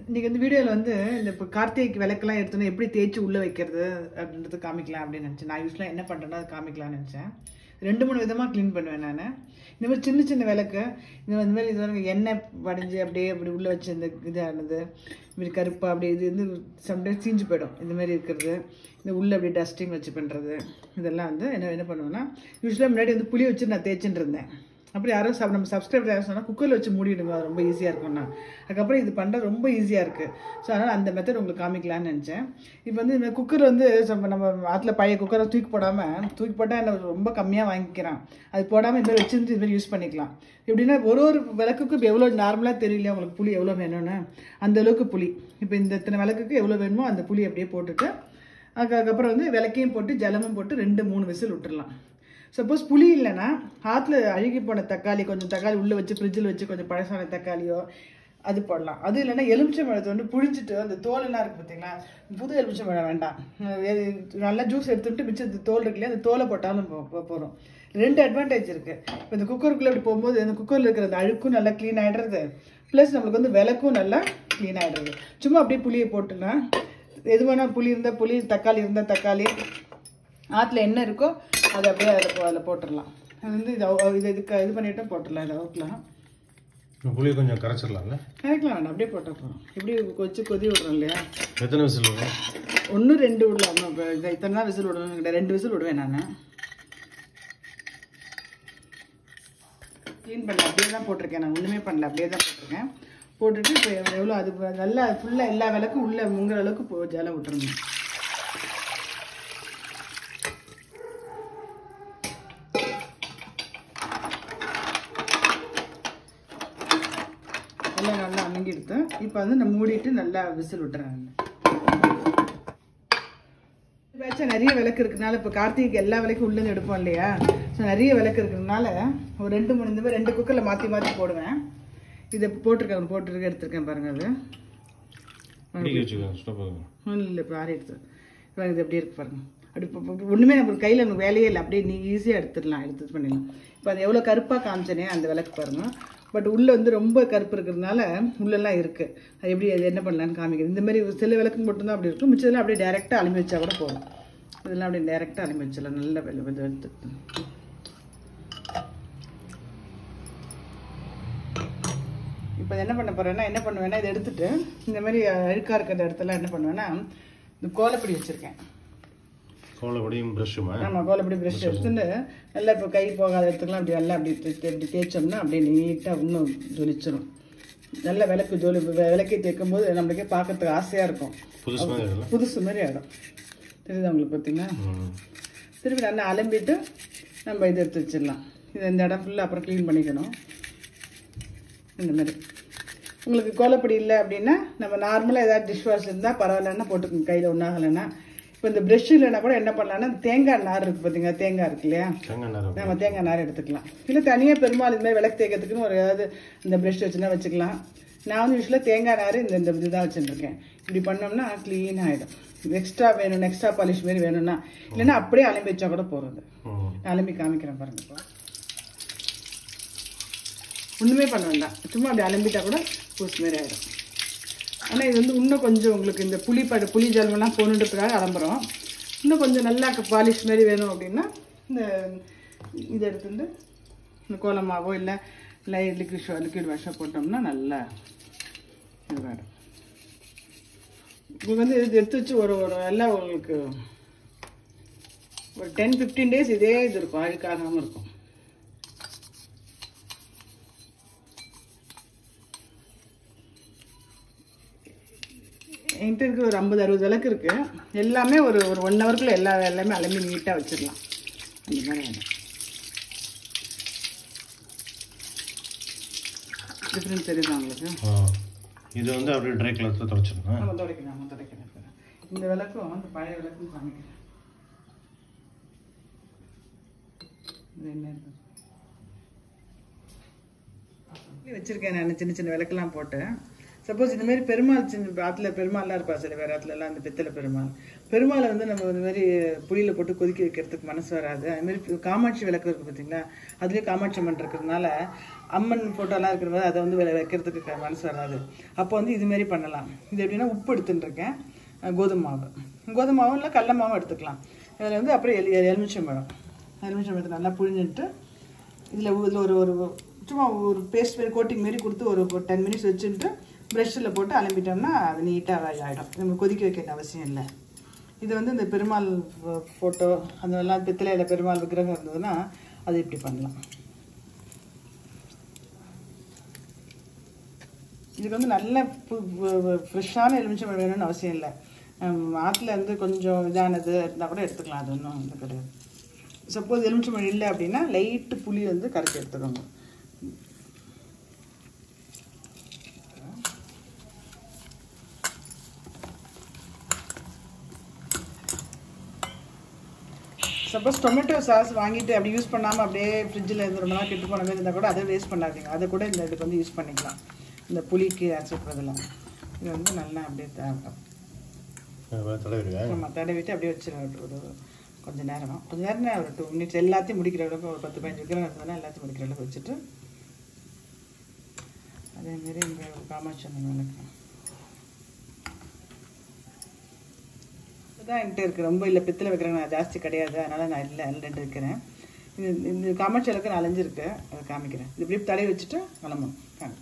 இன்னைக்கு வந்து வீடியோவில் வந்து இந்த இப்போ கார்த்திகைக்கு விளக்கெல்லாம் எடுத்தோன்னே எப்படி தேய்ச்சி உள்ளே வைக்கிறது அப்படின்றது காமிக்கலாம் அப்படின்னு நினச்சேன் நான் யூஸ்வலாக என்ன பண்ணுறேன்னா அது காமிக்கலாம்னு நினச்சேன் ரெண்டு மூணு விதமாக க்ளீன் பண்ணுவேன் நான் இந்த மாதிரி சின்ன சின்ன விளக்கு இந்த இந்த மாதிரி இது வந்து எண்ணெய் வடிஞ்சு அப்படியே அப்படி உள்ளே வச்சு இந்த இதானது இப்படி கருப்பாக அப்படி இது வந்து சம்டைம்ஸ் தீஞ்சு போயிடும் இந்த மாதிரி இருக்கிறது இந்த உள்ளே அப்படியே டஸ்டிங் வச்சு பண்ணுறது இதெல்லாம் வந்து என்ன என்ன பண்ணுவேன்னா யூஸ்வலாக முன்னாடி வந்து புளி வச்சு நான் தேய்ச்சின்னு இருந்தேன் அப்படி யாரும் சப் நம்ம சப்ஸ்கிரைபர் யாரும் சொன்னால் குக்கரில் வச்சு மூடிடுங்க அது ரொம்ப ஈஸியாக இருக்கும்னா அதுக்கப்புறம் இது பண்ணுறது ரொம்ப ஈஸியாக இருக்குது ஸோ அதனால் அந்த மெத்தட் உங்களுக்கு காமிக்கலாம்னு நினச்சேன் இப்போ வந்து இந்த குக்கர் வந்து நம்ம நம்ம ஆற்றுல பழைய குக்கரை தூக்கி போடாமல் தூக்கி போட்டால் என்ன ரொம்ப கம்மியாக வாங்கிக்கிறான் அது போடாமல் இந்த மாதிரி வச்சிருந்து இது மாதிரி யூஸ் பண்ணிக்கலாம் எப்படின்னா ஒரு ஒரு விளக்குக்கு இப்போ எவ்வளோ நார்மலாக தெரியலையா உங்களுக்கு புளி எவ்வளோ வேணும்னு அந்த அளவுக்கு புளி இப்போ இந்த இத்தனை விளக்குக்கு எவ்வளோ வேணுமோ அந்த புளி அப்படியே போட்டுட்டு அதுக்கு- அதுக்கப்புறம் வந்து விளக்கையும் போட்டு ஜலமும் போட்டு ரெண்டு மூணு விசில் விட்டுறலாம் சப்போஸ் புளி இல்லைன்னா ஆற்றுல அழுகி போன தக்காளி கொஞ்சம் தக்காளி உள்ளே வச்சு ஃப்ரிட்ஜில் வச்சு கொஞ்சம் பழசான தக்காளியோ அது போடலாம் அது இல்லைன்னா எலுமிச்சை பழத்தை வந்து புழிஞ்சிட்டு அந்த தோலெல்லாம் இருக்குது பார்த்தீங்களா புது எலுமிச்சை பழம் வேண்டாம் அஹ் எ- நல்லா ஜூஸ் எடுத்துட்டு மிச்சம் இந்த தோல் இருக்கு இல்லையா அந்த தோலை போட்டாலும் போ- போ- போதும் ரெண்டு அட்வான்டேஜ் இருக்குது இப்போ இந்த குக்கருக்குள்ளே இப்படி போகும்போது அந்த குக்கரில் இருக்கிற அந்த அழுக்கும் நல்லா க்ளீன் ஆகிடுறது ப்ளஸ் நம்மளுக்கு வந்து விளக்கும் நல்லா க்ளீன் ஆகிடுறது சும்மா அப்படியே புளியை போட்டுனா எது வேணால் புளி இருந்தால் புளி தக்காளி இருந்தால் தக்காளி ஆற்றுல என்ன இருக்கோ அதை அப்படியே அதில் அதில் போட்டுடலாம் அது வந்து இது அவ- இது இதுக்கு இது பண்ணிட்டு போட்டுடலாம் இதை அவுட்லாம் புளியை கொஞ்சம் கரைச்சிடலாம்ல கரெக்ட்லாம் வேண்டாம் அப்படியே போட்டால் போகிறோம் இப்படி வச்சு கொதி விடுறோம் இல்லையா எத்தனை விசில் வரும் ஒன்று ரெண்டு விடலாம் இப்போ இதை இத்தனை நாள் விசில் விடுவேன் கிடையாது ரெண்டு விசில் விடுவேன் நான் க்ளீன் பண்ணல அப்படியே தான் போட்டிருக்கேன் நான் ஒன்றுமே பண்ணல அப்படியே தான் போட்டிருக்கேன் போட்டுட்டு இப்போ எவ்வளோ அது நல்லா ஃபுல்லாக எல்லா விளக்கும் உள்ளே முங்குற அளவுக்கு போ ஜலம் விட்டுருங்க எல்லாம் நல்லா அமுங்கிடுத்து இப்போ வந்து நான் மூடிட்டு நல்லா விசில் விட்டுறேன் பேட்சா நிறைய விளக்கு இருக்கனால இப்போ கார்த்திகைக்கு எல்லா விளக்கும் உள்ளே எடுப்போம் இல்லையா ஸோ நிறைய விளக்கு இருக்கிறதுனால ஒரு ரெண்டு மூணு இந்த மாதிரி ரெண்டு குக்கரில் மாற்றி மாற்றி போடுவேன் இதை போட்டிருக்கேன் போட்டிருக்க எடுத்திருக்கேன் பாருங்க அது பிடிக்க வச்சுக்கோங்க ஸ்டவ் ஒன்றும் இல்லை இப்போ ஆறி எடுத்து பாருங்க இது எப்படி இருக்கு பாருங்க அப்படி இப்போ இப்போ ஒன்றுமே நம்ம கையில் நமக்கு வேலையே இல்லை அப்படியே நீ ஈஸியாக எடுத்துடலாம் எடுத்து இது பண்ணிடலாம் இப்போ அது எவ்வளோ கருப்பாக காமிச்சனே அந்த விளக்கு பாருங்க பட் உள்ளே வந்து ரொம்ப கருப்பு இருக்கிறதுனால உள்ளெல்லாம் இருக்குது அது எப்படி அது என்ன பண்ணலான்னு காமிக்கிறது இந்த மாதிரி சில விளக்கு மட்டும்தான் அப்படி இருக்கும் மிச்சதெல்லாம் அப்படியே டேரெக்டாக அலுமி வச்சா கூட போதும் இதெல்லாம் அப்படியே டேரெக்டாக அலுமி வச்சிடலாம் நல்ல வெள்ளை இது எடுத்து இப்போ என்ன பண்ண போகிறேன்னா என்ன பண்ணுவேன்னா இதை எடுத்துட்டு இந்த மாதிரி அழுக்காக இருக்கிற இடத்துல என்ன பண்ணுவேன்னா இந்த கோலப்பொடி வச்சுருக்கேன் கோலப்படியும் ப்ரஷ்ஷுமா ஆமாம் கோலப்பொடி ப்ரஷ் எடுத்துட்டு நல்லா இப்போ கை போகாத இடத்துக்குலாம் அப்படி நல்லா அப்படி தே- தே- இப்படி தேய்ச்சோம்னா அப்படியே நீட்டாக இன்னும் ஜொலிச்சிடும் நல்ல விளக்கு ஜொலி வி- விளக்கை தேய்க்கும் போது நம்மளுக்கே பார்க்கறதுக்கு ஆசையாக இருக்கும் புதுசு மாதிரி இருக்குல்ல? புதுசு மாதிரி ஆகிடும் தெரியுதா உங்களுக்கு பார்த்தீங்கன்னா ம். திருப்பி நல்லா அலம்பிட்டு நம்ம இதை எடுத்து வச்சிடலாம் இது இந்த இடம் ஃபுல்லாக அப்புறம் க்ளீன் பண்ணிக்கணும் இந்த மாதிரி உங்களுக்கு கோலப்பொடி இல்லை அப்படின்னா நம்ம நார்மலாக ஏதாவது டிஷ் வாஷ் இருந்தால் பரவாயில்லன்னா போட்டுக்கோங்க கையில் ஒன்றாகலைன்னா இப்போ இந்த ப்ரெஷ் இல்லைன்னா கூட என்ன பண்ணலாம்னா இந்த தேங்காய் நார் இருக்குது பார்த்தீங்களா தேங்காய் இருக்கு இல்லையா தேங்காய் நேரம் நம்ம தேங்காய் நார் எடுத்துக்கலாம் இல்லை தனியாக பெரும்பாலும் இந்த மாதிரி விளக்கு தேய்க்கிறதுக்குன்னு ஒரு ஏதாவது இந்த ப்ரெஷ் வச்சுன்னா வச்சுக்கலாம் நான் வந்து யூஸ்வலாக தேங்காய் நார் இந்த இந்த இதுதான் வச்சுருக்கேன் இப்படி பண்ணோம்னா க்ளீன் ஆகிடும் எக்ஸ்ட்ரா வேணும் எக்ஸ்ட்ரா பாலிஷ் மாதிரி வேணும்னா இல்லைன்னா அப்படியே அலம்பி வச்சா கூட போகிறது ம். நான் அலம்பி காமிக்கிறேன் பாருங்க இப்போ ஒன்றுமே பண்ண வேண்டாம் சும்மா அப்படி அலம்பிட்டா கூட பூஸ் மாதிரி ஆகிடும் ஆனால் இது வந்து இன்னும் கொஞ்சம் உங்களுக்கு இந்த புளி படு புளி ஜலமெல்லாம் போகணுன்றதுக்காக அலம்புறோம் இன்னும் கொஞ்சம் நல்லா பாலிஷ் மாதிரி வேணும் அப்படின்னா இந்த இதை எடுத்துட்டு இந்த கோலமாவோ இல்லை இல்லை லிக்விட் ஷோ லிக்விட் வாஷோ போட்டோம்னா நல்லா இது வேணும் இது வந்து இது எடுத்து வச்சு ஒரு ஒரு நல்லா உங்களுக்கு ஒரு டென் ஃபிஃப்டீன் டேஸ் இதே இது இருக்கும் அழுக்காகாமல் இருக்கும் என்கிட்ட இருக்கிற ஒரு ஐம்பது அறுபது விளக்கு இருக்கு எல்லாமே ஒரு ஒரு ஒன் ஹவருக்குள்ள எல்லா எல்லாமே அலம்பி நீட்டாக வச்சிடலாம் அந்த மாதிரி வேணும் டிஃப்ரென்ஸ் தெரியுதா உங்களுக்கு ஆ. இது வந்து அப்படியே ட்ரை கலர்த்தில் துடைச்சிருங்க நம்ம துடைக்கலாம் நம்ம துடைக்கிறேன் இந்த விளக்கும் அந்த பழைய விளக்கும் காமிக்கிறேன் இது என்ன இது? இப்படி வச்சிருக்கேன் நான் சின்ன சின்ன விளக்கெல்லாம் போட்டு சப்போஸ் இந்த மாதிரி பெருமாள் சின்ன ஆத்துல பெருமாள்லாம் இருப்பா சில பேர் ஆத்துல எல்லாம் அந்த பித்தளை பெருமாள் பெருமாளை வந்து நம்ம இந்த மாதிரி புளியில போட்டு கொதிக்க வைக்கிறதுக்கு மனசு வராது அது மாதிரி காமாட்சி விளக்கு இருக்கு பார்த்தீங்களா அதுலேயே காமாட்சி அம்மன் இருக்கிறதுனால அம்மன் ஃபோட்டோலாம் இருக்கிறது அதை வந்து வெ- வைக்கிறதுக்கு க- மனசு வராது அப்போ வந்து இது மாதிரி பண்ணலாம் இது எப்படின்னா உப்பு எடுத்துட்டு இருக்கேன் அஹ் கோதுமை மாவு கோதுமை மாவும் இல்லை கடல மாவும் எடுத்துக்கலாம் இதில் வந்து அப்புறம் எலி எலுமிச்சம் பழம் எலுமிச்சம் பழத்தை நல்லா புழிஞ்சிட்டு இதில் இதில் ஒரு ஒரு சும்மா ஒரு பேஸ்ட் மாதிரி கோட்டிங் மாரி கொடுத்து ஒரு டென் மினிட்ஸ் வச்சுட்டு ப்ரெஷ்ஷில் போட்டு அலம்பிட்டோம்னா அது நீட்டாக ஆகிடும் நம்ம கொதிக்க வைக்க வேண்டிய அவசியம் இல்லை இது வந்து இந்த பெருமாள் ஃபோட்டோ அந்த எல்லாம் பித்தளையில் பெருமாள் விக்கிரகம் இருந்ததுன்னா அது இப்படி பண்ணலாம் இதுக்கு வந்து நல்ல ஃப்ரெஷ்ஷான எலுமிச்சம்பழம் வேணும்னு அவசியம் இல்லை ஹம், ஆத்துல இருந்து கொஞ்சம் இதானது இருந்தால் கூட எடுத்துக்கலாம் அது ஒன்றும் இது கிடையாது சப்போஸ் எலுமிச்சம்பழம் இல்லை அப்படின்னா லைட்டு புளி வந்து கரைச்சி எடுத்துக்கோங்க சப்போஸ் டொமேட்டோ சாஸ் வாங்கிட்டு அப்படி யூஸ் பண்ணாமல் அப்படியே ஃப்ரிட்ஜில் இருந்து ரொம்ப நாள் கெட்டு போன மாதிரி இருந்தால் கூட அதை வேஸ்ட் பண்ணாதீங்க அதை கூட இந்த இதுக்கு வந்து யூஸ் பண்ணிக்கலாம் இந்த புளிக்கு அரைச்சிக்கிறதுலாம் இது வந்து நல்லா அப்படியே த- தலைவருங்க நம்ம தடவிட்டு அப்படியே வச்சிருவோம் ஒரு கொஞ்ச நேரம் கொஞ்ச நேரம் ஒரு டூ மினிட்ஸ் எல்லாத்தையும் முடிக்கிற அளவுக்கு ஒரு பத்து பதினஞ்சு விக்கிரம் இருந்ததுன்னா எல்லாத்தையும் முடிக்கிற அளவுக்கு வச்சுட்டு அதேமாரி இந்த காமாட்சி அம்மன் விளக்கு இதுதான் என்கிட்ட இருக்குது ரொம்ப இல்லை பித்தளை வைக்கிறேன் நான் ஜாஸ்தி கிடையாது அதனால் நான் இல்லை ரெண்டு வைக்கிறேன் இது இந்த காமாட்சி விளக்கு நான் அலைஞ்சிருக்கு அதை காமிக்கிறேன் இது இப்படி தடவி வச்சுட்டு கிளம்பணும் காமி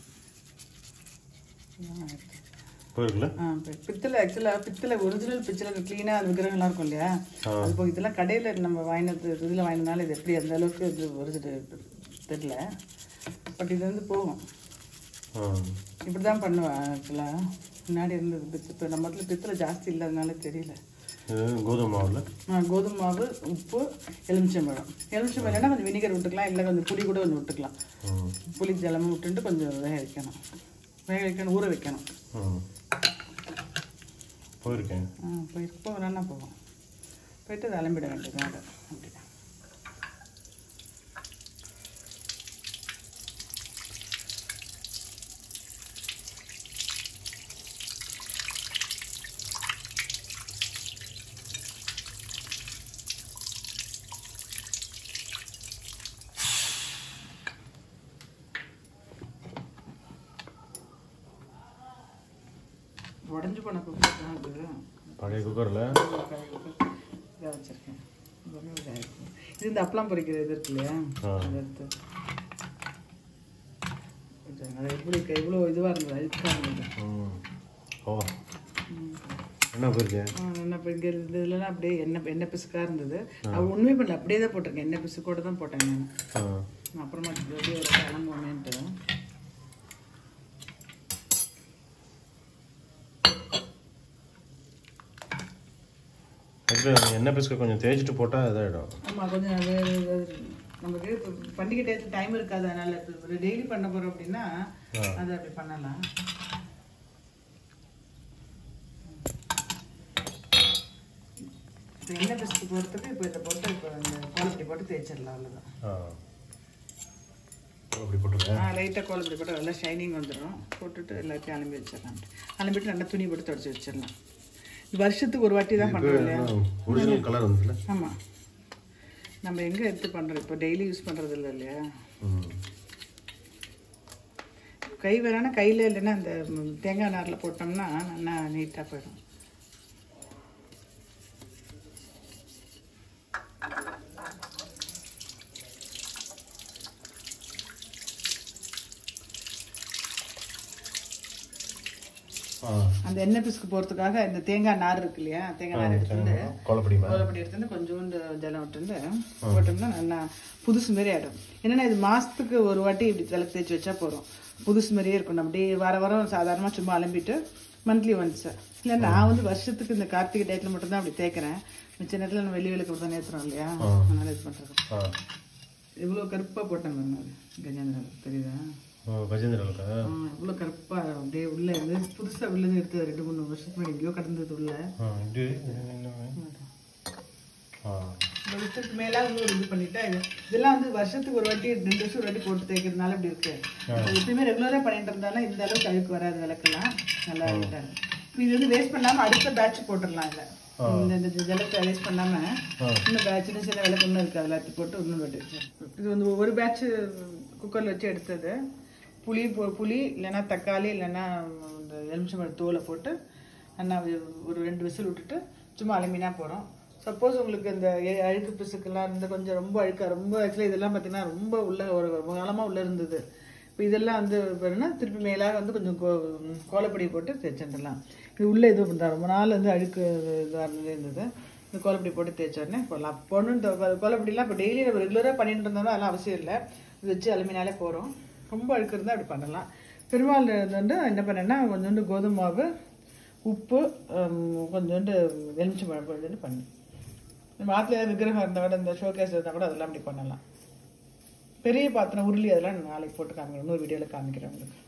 போயிருக்குல்ல ஆ, பி- பித்தளை ஆக்சுவலாக பித்தளை ஒரிஜினல் பித்தளை க்ளீனாக அந்த விக்கிரகம்லாம் இருக்கும் இல்லையா ஆ. அது போய் இதெல்லாம் கடையில் நம்ம வாங்கினது இதில் வாங்கினதுனால இது எப்படி அந்த அளவுக்கு இது ஒரிஜினல் தெரியல பட் இது வந்து போகும் ஆ இப்படி தான் பண்ணுவேன் ஆக்சுவலாக முன்னாடி இருந்தது பித்து இப்போ நம்ம இடத்துல பித்தளை ஜாஸ்தி இல்லாதனால தெரியல இது கோதுமை மாவில் ஆ, கோதுமை மாவு உப்பு எலுமிச்சம்பழம் எலுமிச்சம்பழம்னா கொஞ்சம் வினிகர் விட்டுக்கலாம் இல்லை கொஞ்சம் புளி கூட கொஞ்சம் விட்டுக்கலாம் ம் புளி ஜலமும் விட்டுட்டு கொஞ்சம் வேக வைக்கணும் வேக வைக்கணும் ஊற வைக்கணும் ம் போயிருக்கேன் ஆ போய் போகலான்னா போவோம் போயிட்டு அதை அலம்பிட வேண்டியது அதை அப்படி உடஞ்சி போன குக்கர் தான் இது பழைய குக்கரில் இதாக வச்சுருக்கேன் இதுவுமே இதாக இருக்கும் இது இந்த அப்பளம் பொரிக்கிற இது இருக்கு இல்லையா ஆ. அதை எடுத்து இது அது எப்படி இவ்வளோ இதுவாக இருந்தது அழுக்காக இருந்தது ம் ஓ என்ன போயிருக்கேன் ஆ, என்ன இப்போ இங்கே இதுலலாம் அப்படியே எண்ணெய் எண்ணெய் பிசுக்காக இருந்தது அது ஒன்றுமே பண்ணல அப்படியே தான் போட்டிருக்கேன் எண்ணெய் பிசுக்கோட தான் போட்டேன் நான் ஆ நான் அப்புறமா வெளியே ஒரு கிளம்புவோமேன்ட்டு ஆக்சுவலி நம்ம எண்ணெய் பிஸ்கட் கொஞ்சம் தேய்ச்சிட்டு போட்டால் இதாகிடும் ஆமாம் கொஞ்சம் அது அது நமக்கு இப்போ பண்டிகை டயத்தில் டைம் இருக்காது அதனால இப்போ டெய்லி பண்ண போகிறோம் அப்படின்னா ஆ. அதை அப்படி பண்ணலாம் இப்போ எண்ணெய் பிஸ்கு போகிறதுக்கு இப்போ இதை போட்டு இப்போ இந்த கோலப்படி போட்டு தேய்ச்சிடலாம் அவ்வளோதான் ஆ அப்படி போட்டுருக்கேன் ஆ லைட்டாக கோலப்படி போட்டு நல்லா ஷைனிங் வந்துடும் போட்டுட்டு எல்லாத்தையும் அலம்பி வச்சிடலாம் அலம்பிட்டு நல்லா துணி போட்டு தொடச்சி வச்சிடலாம் இது வருஷத்துக்கு ஒரு வாட்டி தான் பண்ணுறோம் இல்லையா ஒரிஜினல் கலர் இருந்ததுல ஆமாம் நம்ம எங்கே எடுத்து பண்ணுறோம் இப்போ டெய்லி யூஸ் பண்ணுறது இல்லை இல்லையா ம் கை வேணா கையில் இல்லைன்னா அந்த ம், தேங்காய் நாரில் போட்டோம்னா நல்லா நீட்டாக போயிடும் ஆ அந்த எண்ணெய் பிசுக்கு போகிறதுக்காக இந்த தேங்காய் நார் இருக்கு இல்லையா தேங்காய் நார் எடுத்துட்டு கோலப்படிமா கோலப்படி எடுத்துட்டு கொஞ்சோண்டு ஜலம் விட்டுட்டு போட்டோம்னா நல்லா புதுசு மாதிரி ஆகிடும் என்னன்னா இது மாதத்துக்கு ஒரு வாட்டி இப்படி விளக்கு தேய்ச்சி வச்சா போதும் புதுசு மாதிரியே இருக்கும் நம்ம அப்படியே வார வாரம் சாதாரணமாக சும்மா அலம்பிட்டு மந்த்லி ஒன்ஸ் இல்லை நான் வந்து வருஷத்துக்கு இந்த கார்த்திகை டயத்தில் மட்டும்தான் அப்படி தேய்க்கிறேன் மிச்ச நேரத்தில் நம்ம வெளி விளக்கு தான் ஏற்றுறோம் இல்லையா அதனால இது பண்ணுறது ஆ எவ்வளோ கருப்பாக போட்டேன் பாருங்க அது கஜேந்திரன் தெரியுதா ஓ கஜேந்திரனுக்கா ஆ, எவ்வளோ கருப்பாக அப்படியே உள்ள இருந்து புதுசாக உள்ளது எடுத்தது ரெண்டு மூணு வருஷத்துக்கு முன்னாடி எங்கேயோ கடந்தது உள்ள ஆ இப்படி என்ன ஆ இந்த விஷயத்துக்கு மேலே வந்து ஒரு இது பண்ணிட்டா இது இதெல்லாம் வந்து வருஷத்துக்கு ஒரு வாட்டி ரெண்டு வருஷம் ஒரு வாட்டி போட்டு தேய்க்கிறதுனால இப்படி இருக்கு அது எப்பயுமே ரெகுலராக பண்ணிட்டு இருந்தாலும் இந்த அளவுக்கு அழுக்கு வராது விளக்கெல்லாம் நல்லா இருக்காது இப்போ இது வந்து வேஸ்ட் பண்ணாமல் அடுத்த பேட்ச் போட்டுடலாம் இல்லை இந்த இந்த ஜலத்தை வேஸ்ட் பண்ணாமல் இன்னும் பேட்ச் சின்ன சின்ன விளக்கு இன்னும் இருக்குது எல்லாத்தையும் போட்டு இன்னும் வாட்டி இது வந்து ஒரு பேட்ச் குக்கரில் வச்சு எடுத்தது புளி போ- புளி இல்லைன்னா தக்காளி இல்லைன்னா இந்த எலுமிச்சம்பழம் தோலை போட்டு நல்லா ஒரு ரெண்டு விசில் விட்டுட்டு சும்மா அலுமினா போகிறோம் சப்போஸ் உங்களுக்கு இந்த எ- அழுக்கு பிசுக்கெல்லாம் இருந்து கொஞ்சம் ரொம்ப அழுக்கா ரொம்ப ஆக்சுவலி இதெல்லாம் பார்த்தீங்கன்னா ரொம்ப உள்ள ஒரு ரொம்ப காலமாக உள்ளே இருந்தது இப்போ இதெல்லாம் வந்து பாருன்னா திருப்பி மேலாக வந்து கொஞ்சம் கோ கோலப்பொடி போட்டு தேய்ச்சிடலாம் இது உள்ளே இது பண்ணுறா ரொம்ப நாள் வந்து அழுக்கு இதாக இருந்தது இந்த கோலப்பொடி போட்டு தேய்ச்ச உடனே போடலாம் பொண்ணு இந்த கோ- கோலப்பொடிலாம் இப்போ டெய்லி நம்ம ரெகுலராக பண்ணிட்டு இருந்தாலும் அதெல்லாம் அவசியம் இல்லை இது வச்சு அலுமினாலே போகிறோம் ரொம்ப அழுக்கு இருந்தால் அப்படி பண்ணலாம் பெருமாள் இது வந்து என்ன பண்ணேன்னா கொஞ்சோண்டு கோதுமை மாவு உப்பு ஹம், கொஞ்சோண்டு எலுமிச்சம்பழம் கொஞ்சோண்டு பண்ணி நம்ம ஆற்றுல ஏதாவது விக்கிரகம் இருந்தால் கூட இந்த ஷோகேஸ் இருந்தால் கூட அதெல்லாம் அப்படி பண்ணலாம் பெரிய பாத்திரம் உருளி அதெல்லாம் நான் நாளைக்கு போட்டு காமிக்கிறேன் இன்னொரு வீடியோவில் காமிக்கிறேன் உங்களுக்கு